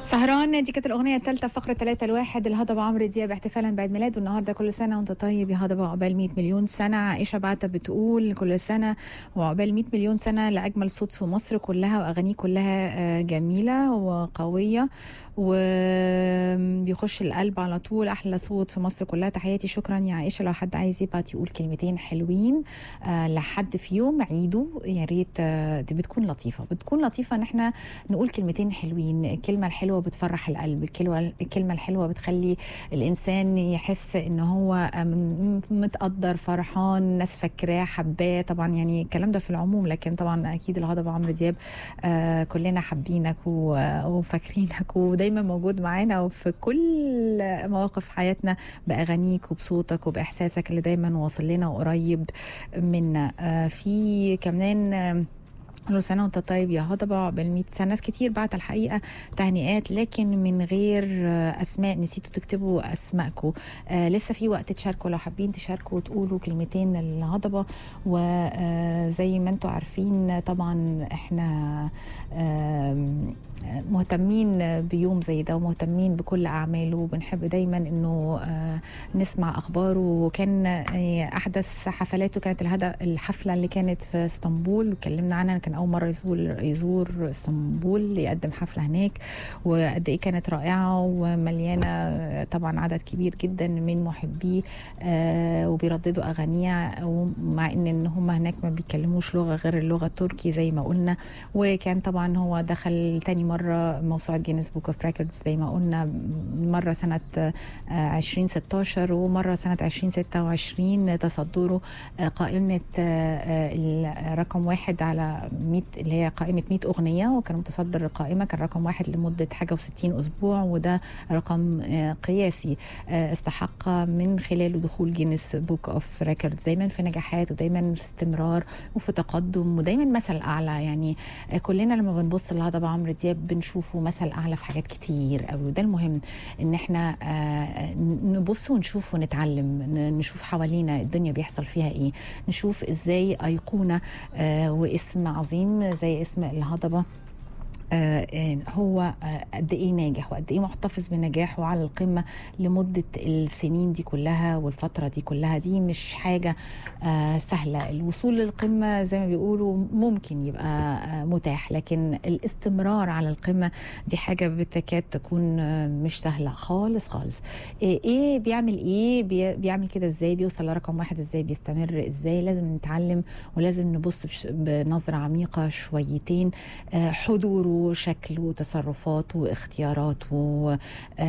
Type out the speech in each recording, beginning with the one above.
سهران دي كانت الاغنيه الثالثه فقره 3 الواحد الهضبه عمرو دياب احتفالا بعيد ميلاده النهارده كل سنه وانت طيب يا هضبه عقبال 100 مليون سنه عائشه بعتة بتقول كل سنه وعقبال 100 مليون سنه لاجمل صوت في مصر كلها واغانيه كلها آه، جميله وقويه وبيخش القلب على طول احلى صوت في مصر كلها تحياتي شكرا يا عائشه لو حد عايز يبعت يقول كلمتين حلوين آه، لحد في يوم عيده يا ريت آه، دي بتكون لطيفه بتكون لطيفه ان احنا نقول كلمتين حلوين الكلمه الحلوه بتفرح القلب الكلمه الكلمه الحلوه بتخلي الانسان يحس ان هو م- متقدر فرحان ناس فاكراه حباه طبعا يعني الكلام ده في العموم لكن طبعا اكيد الهضبه عمرو دياب آه، كلنا حابينك و- وفاكرينك ودايما موجود معانا وفي كل مواقف حياتنا باغانيك وبصوتك وباحساسك اللي دايما واصل لنا وقريب منا آه، في كمان آه، كل سنة وانت طيب يا هضبة بالمئة سنة ناس كتير بعت الحقيقة تهنئات لكن من غير آه، أسماء نسيتوا تكتبوا أسماءكم آه لسه في وقت تشاركوا لو حابين تشاركوا وتقولوا كلمتين للهضبة وزي ما انتوا عارفين طبعا احنا آم، مهتمين بيوم زي ده ومهتمين بكل أعماله وبنحب دايما انه آه، نسمع أخباره وكان آه، أحدث حفلاته كانت الهدف الحفلة اللي كانت في اسطنبول واتكلمنا عنها كان أول مرة يزور يزور اسطنبول يقدم حفلة هناك وقد إيه كانت رائعة ومليانة آه، طبعا عدد كبير جدا من محبيه آه، وبيرددوا أغانيه ومع إن إن هم هناك ما بيتكلموش لغة غير اللغة التركي زي ما قلنا وكان طبعا هو دخل تاني مرة موسوعة جينيس بوك اوف ريكوردز زي ما قلنا مرة سنة آه، 2016 ومرة سنة 2026 تصدره آه، قائمة آه، آه، الرقم واحد على 100 اللي هي قائمة 100 أغنية وكان متصدر القائمة كان رقم واحد لمدة حاجة و60 أسبوع وده رقم آه، قياسي آه، استحق من خلاله دخول جينيس بوك اوف ريكوردز دايما في نجاحات ودايما في استمرار وفي تقدم ودايما مثل أعلى يعني آه، كلنا لما بنبص لهضبة عمرو دياب بنشوفه مثل أعلى في حاجات كتير قوي وده المهم إن احنا آه، نبص ونشوف ونتعلم ن- نشوف حوالينا الدنيا بيحصل فيها ايه نشوف ازاي أيقونة آه، واسم عظيم زي اسم الهضبة آه، آه، هو آه، قد ايه ناجح وقد ايه محتفظ بنجاحه على القمه لمده السنين دي كلها والفتره دي كلها دي مش حاجه آه، سهله الوصول للقمه زي ما بيقولوا ممكن يبقى آه، متاح لكن الاستمرار على القمه دي حاجه بتكاد تكون آه، مش سهله خالص خالص ايه إيه بيعمل ايه بي- بيعمل كده ازاي بيوصل لرقم واحد ازاي بيستمر ازاي لازم نتعلم ولازم نبص بش- بنظره عميقه شويتين آه، حضوره شكله تصرفاته اختياراته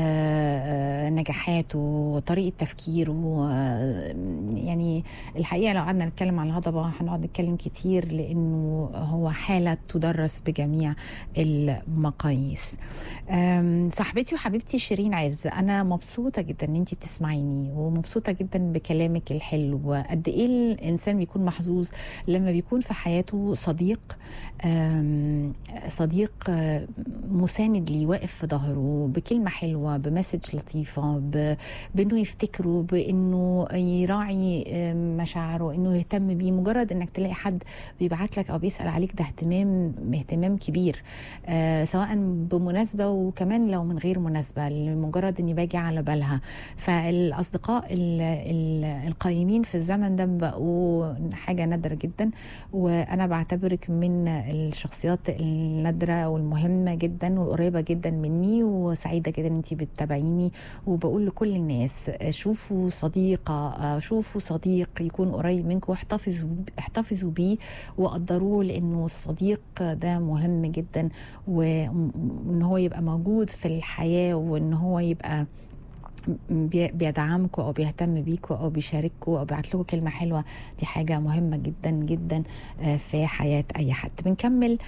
آه، نجاحاته وطريقه تفكيره آه، يعني الحقيقه لو قعدنا نتكلم عن الهضبه هنقعد نتكلم كتير لانه هو حاله تدرس بجميع المقاييس أم، صاحبتي وحبيبتي شيرين عز انا مبسوطه جدا ان انت بتسمعيني ومبسوطه جدا بكلامك الحلو قد ايه الانسان بيكون محظوظ لما بيكون في حياته صديق أم، صديق آه، مساند ليه واقف في ظهره بكلمه حلوه بمسج لطيفه ب- بانه يفتكره بانه يراعي آه، مشاعره انه يهتم بيه مجرد انك تلاقي حد بيبعت لك او بيسال عليك ده اهتمام اهتمام كبير آه، سواء بمناسبه وكمان لو من غير مناسبه لمجرد اني باجي على بالها فالاصدقاء ال- ال- القايمين في الزمن ده بقوا حاجه نادره جدا وانا بعتبرك من الشخصيات النادره والمهمه جدا والقريبه جدا مني وسعيده جدا ان انت بتتابعيني وبقول لكل الناس آه، شوفوا صديقه آه، شوفوا صديق يكون قريب منكم واحتفظوا احتفظوا بيه وقدروه لانه الصديق ده مهم جدا وان هو يبقى موجود في الحياه وان هو يبقى بي- بيدعمكم او بيهتم بيكم او بيشارككم او بيبعت لكم كلمه حلوه دي حاجه مهمه جدا جدا آه، في حياه اي حد بنكمل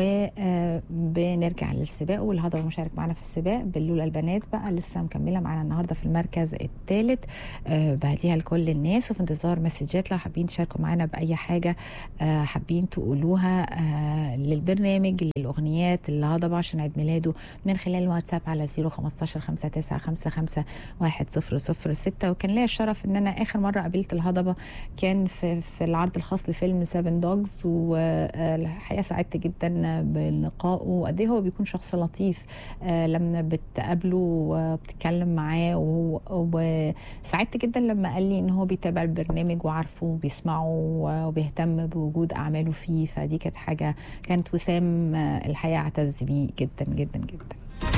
وبنرجع للسباق والهضبه مشارك معنا في السباق باللولا البنات بقى لسه مكمله معانا النهارده في المركز الثالث بهديها لكل الناس وفي انتظار مسجات لو حابين تشاركوا معانا باي حاجه آه، حابين تقولوها آه، للبرنامج للاغنيات الهضبه عشان عيد ميلاده من خلال الواتساب على 015 5955 1006 وكان ليا الشرف ان انا اخر مره قابلت الهضبه كان في في العرض الخاص لفيلم سيفن دوجز والحقيقه سعدت جدا بلقائه وقد ايه هو بيكون شخص لطيف آه، لما بتقابله وبتتكلم معاه و- وسعدت جدا لما قال لي ان هو بيتابع البرنامج وعارفه وبيسمعه وبيهتم بوجود اعماله فيه فدي كانت حاجه كانت وسام آه، الحقيقه اعتز بيه جدا جدا جدا